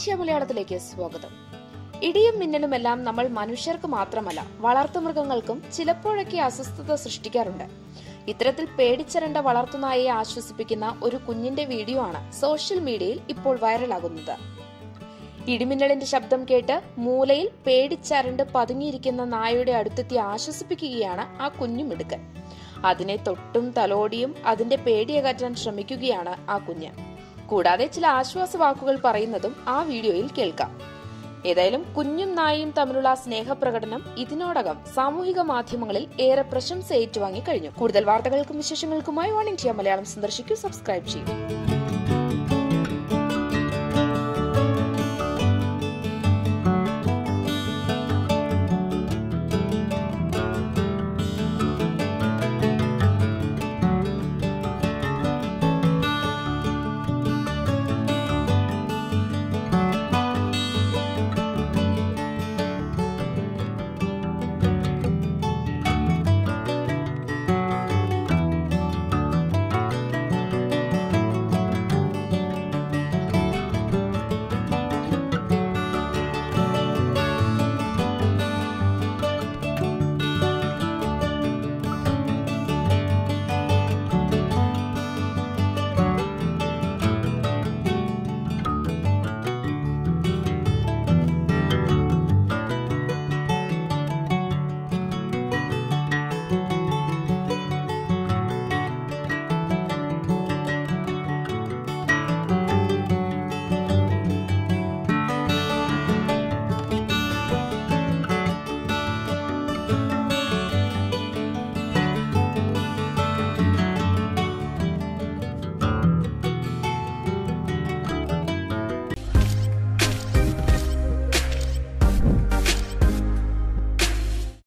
India മലയാളത്തിലേക്ക് സ്വാഗതം ഇടിയും മിന്നലുമെല്ലാം നമ്മൾ മനുഷ്യർക്ക് മാത്രമല്ല വളർത്തുമൃഗങ്ങൾക്കും ചിലപ്പോഴൊക്കെ അസ്വസ്ഥത സൃഷ്ടിക്കാറുണ്ട് ഇത്തരത്തിൽ പേടിച്ചരണ്ട വളർത്തുനായയെ ആശ്വസിപ്പിക്കുന്ന ഒരു കുഞ്ഞിന്റെ വീഡിയോ ആണ് സോഷ്യൽ മീഡിയയിൽ ഇപ്പോൾ വൈറലാകുന്നത് ഇടിമിന്നലിന്റെ ശബ്ദം കേട്ട് മൂലയിൽ പേടിച്ചരണ്ട് പതുങ്ങിയിരിക്കുന്ന നായയുടെ അടുത്തെത്തി ആശ്വസിപ്പിക്കുകയാണ് ആ കുഞ്ഞു മിടുക്കൻ അതിനെ തൊട്ടും തലോടിയും അതിന്റെ പേടിയകറ്റാൻ ശ്രമിക്കുകയാണ് ആ കുഞ്ഞ് കൂടാതെ ചില ആശ്വാസ വാക്കുകൾ പറയുന്നതും ആ വീഡിയോയിൽ കേൾക്കാം ഏതായാലും കുഞ്ഞും നായയും തമ്മിലുള്ള സ്നേഹപ്രകടനം ഇതിനോടകം സാമൂഹിക മാധ്യമങ്ങളിൽ ഏറെ പ്രശംസ ഏറ്റുവാങ്ങി കഴിഞ്ഞു കൂടുതൽ വാർത്തകൾക്കും വിശേഷങ്ങൾക്കുമായി വൺ ഇന്ത്യ മലയാളം സന്ദർശിക്കൂ സബ്സ്ക്രൈബ് ചെയ്യൂ